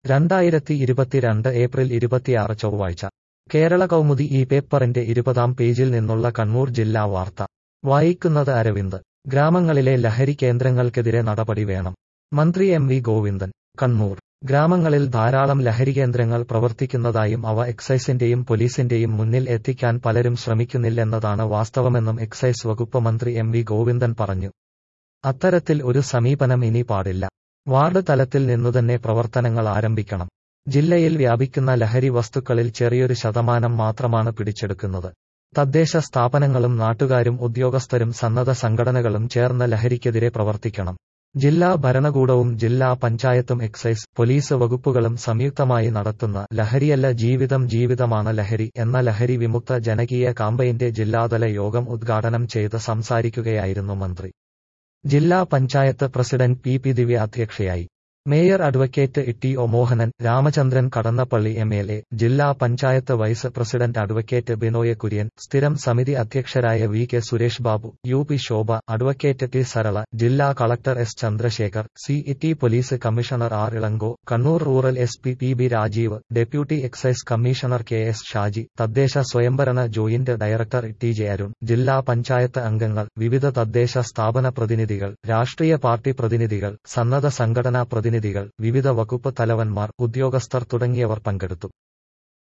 രണ്ടായിരത്തി ഇരുപത്തിരണ്ട് ഏപ്രിൽ ഇരുപത്തിയാറ് ചൊവ്വാഴ്ച കേരള കൗമുദി ഈ പേപ്പറിന്റെ ഇരുപതാം പേജിൽ നിന്നുള്ള കണ്ണൂർ ജില്ലാ വാർത്ത വായിക്കുന്നത് അരവിന്ദ് ഗ്രാമങ്ങളിലെ ലഹരി കേന്ദ്രങ്ങൾക്കെതിരെ നടപടി വേണം മന്ത്രി എം വി ഗോവിന്ദൻ കണ്ണൂർ ഗ്രാമങ്ങളിൽ ധാരാളം ലഹരി കേന്ദ്രങ്ങൾ പ്രവർത്തിക്കുന്നതായും അവ എക്സൈസിന്റെയും പോലീസിന്റെയും മുന്നിൽ എത്തിക്കാൻ പലരും ശ്രമിക്കുന്നില്ലെന്നതാണ് വാസ്തവമെന്നും എക്സൈസ് വകുപ്പ് മന്ത്രി എം വി ഗോവിന്ദൻ പറഞ്ഞു അത്തരത്തിൽ ഒരു സമീപനം ഇനി പാടില്ല വാർഡ് തലത്തിൽ നിന്നുതന്നെ പ്രവർത്തനങ്ങൾ ആരംഭിക്കണം ജില്ലയിൽ വ്യാപിക്കുന്ന ലഹരി വസ്തുക്കളിൽ ചെറിയൊരു ശതമാനം മാത്രമാണ് പിടിച്ചെടുക്കുന്നത് തദ്ദേശ സ്ഥാപനങ്ങളും നാട്ടുകാരും ഉദ്യോഗസ്ഥരും സന്നദ്ധ സംഘടനകളും ചേർന്ന് ലഹരിക്കെതിരെ പ്രവർത്തിക്കണം ജില്ലാ ഭരണകൂടവും ജില്ലാ പഞ്ചായത്തും എക്സൈസ് പോലീസ് വകുപ്പുകളും സംയുക്തമായി നടത്തുന്ന ലഹരിയല്ല ജീവിതം ജീവിതമാണ് ലഹരി എന്ന ലഹരി വിമുക്ത ജനകീയ കാമ്പയിന്റെ ജില്ലാതല യോഗം ഉദ്ഘാടനം ചെയ്ത് സംസാരിക്കുകയായിരുന്നു മന്ത്രി ജില്ലാ panchayat president P P Divya അധ്യക്ഷയായി mayor advocate T O Mohanan Ramachandran Kadannappally M L A ജില്ലാ panchayat vice president advocate Binoy Kurian സ്ഥിരം സമിതി അധ്യക്ഷരായ V K Suresh Babu U P Shobha advocate T Sarala ജില്ലാ collector S Chandrasekhar C T police commissioner R Ilango Kannur rural S P P B Rajeev deputy excise commissioner K S Shaji തദ്ദേശ സ്വയംഭരണ joint director T J Arun ജില്ലാ പഞ്ചായത്ത് അംഗങ്ങൾ വിവിധ തദ്ദേശ സ്ഥാപന പ്രതിനിധികൾ രാഷ്ട്രീയ പാർട്ടി പ്രതിനിധികൾ സന്നദ്ധ സംഘടനാ പ്രതിനിധികൾ വിവിധ വകുപ്പ് തലവന്മാർ ഉദ്യോഗസ്ഥർ തുടങ്ങിയവർ പങ്കെടുത്തു